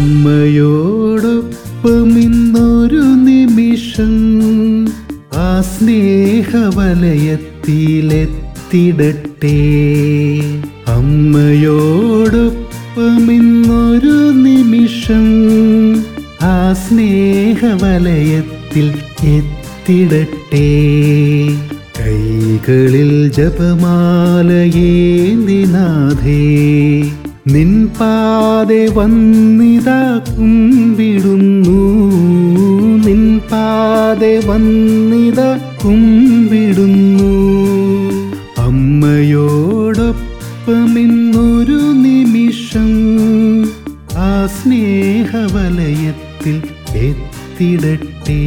അമ്മയോടൊപ്പം ഇന്നൊരു നിമിഷം ആ സ്നേഹവലയത്തിലെത്തിടട്ടെ അമ്മയോടൊപ്പം ഇന്നൊരു നിമിഷം ആ സ്നേഹവലയത്തിൽ എത്തിടട്ടെ കൈകളിൽ ജപമാലയേന്തിനാഥേ നിൻ പാതെ വന്നിതാ കുമ്പിടുന്നു നിൻ പാതെ വന്നിതാ കുമ്പിടുന്നു അമ്മയോടൊപ്പം ഇന്നൊരു നിമിഷം ആ സ്നേഹവലയത്തിൽ എത്തിടട്ടെ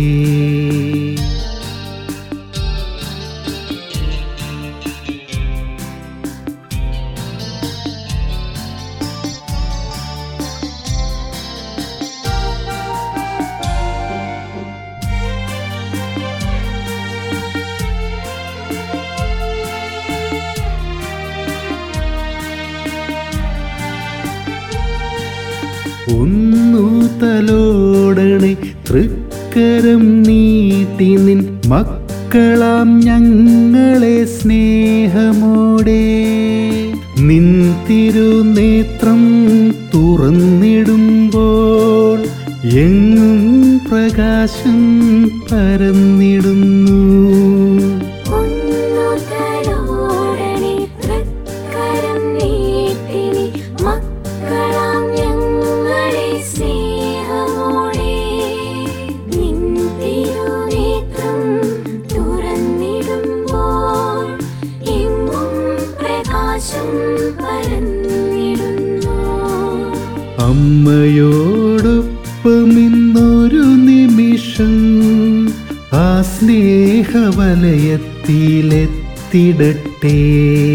ഒന്നു തലോടണേ തൃക്കരം നീട്ടി നിൻ മക്കളാം ഞങ്ങളെ സ്നേഹമോടെ നിൻ തിരുനേത്രം തുറന്നിടുമ്പോൾ എങ്ങും പ്രകാശം പരന്നിടുന്നു ഒന്നു തലോടണേ തൃക്കരം നീട്ടി നീ മക്കളാം ഞങ്ങളെ സ്നേഹമോടെ നിൻ തിരുനേത്രം തുറന്നിടുമ്പോൾ എങ്ങും പ്രകാശം പരന്നിടുന്നു അമ്മയോടൊപ്പം ഇന്നൊരു നിമിഷം ആ സ്നേഹവലയത്തിലെത്തിടട്ടെ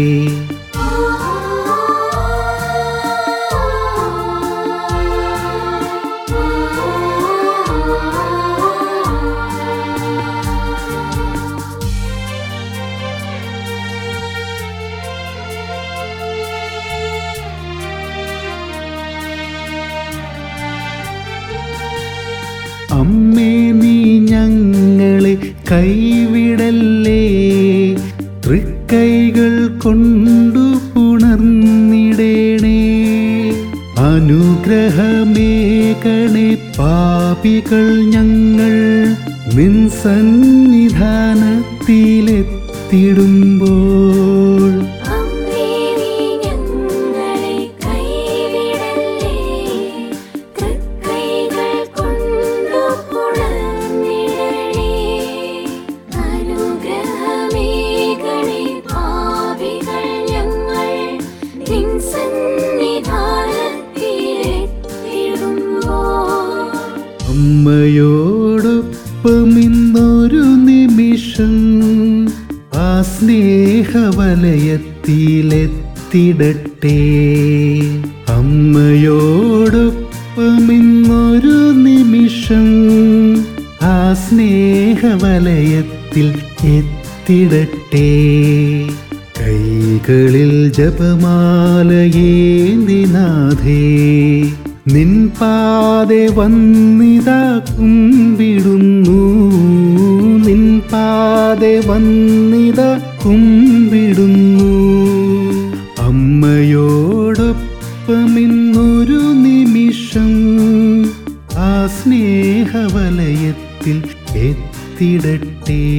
അമ്മേ നീ ഞങ്ങളെ കൈവിടല്ലേ തൃക്കൈകൾ കൊണ്ടു പുണർന്നിടേണേ അനുഗ്രഹമേകണേ പാപികൾ ഞങ്ങൾ നിൻ സന്നിധാനത്തിലെത്തിടുമ്പോൾ അമ്മേ നീ ഞങ്ങളെ കൈവിടല്ലേ തൃക്കൈകൾ കൊണ്ടു പുണർന്നിടണേ അനുഗ്രഹമേകണേ പാപികൾ ഞങ്ങൾ നിൻ സന്നിധാനത്തിലെത്തിടുമ്പോൾ അമ്മയോടൊപ്പം ഇന്നൊരു നിമിഷം ആ സ്നേഹവലയത്തിലെത്തിടട്ടെ അമ്മയോടൊപ്പം ഇന്നൊരു നിമിഷം ആ സ്നേഹവലയത്തിൽ എത്തിടട്ടെ കൈകളിൽ ജപമാലയേന്തിനാഥേ നിൻ പാതെ വന്നിതാ കുമ്പിടുന്നു നിൻ പാതെ വന്നിതാ കുമ്പിടുന്നു അമ്മയോടൊപ്പം ഇന്നൊരു നിമിഷം ആ സ്നേഹവലയത്തിൽ എത്തിടട്ടെ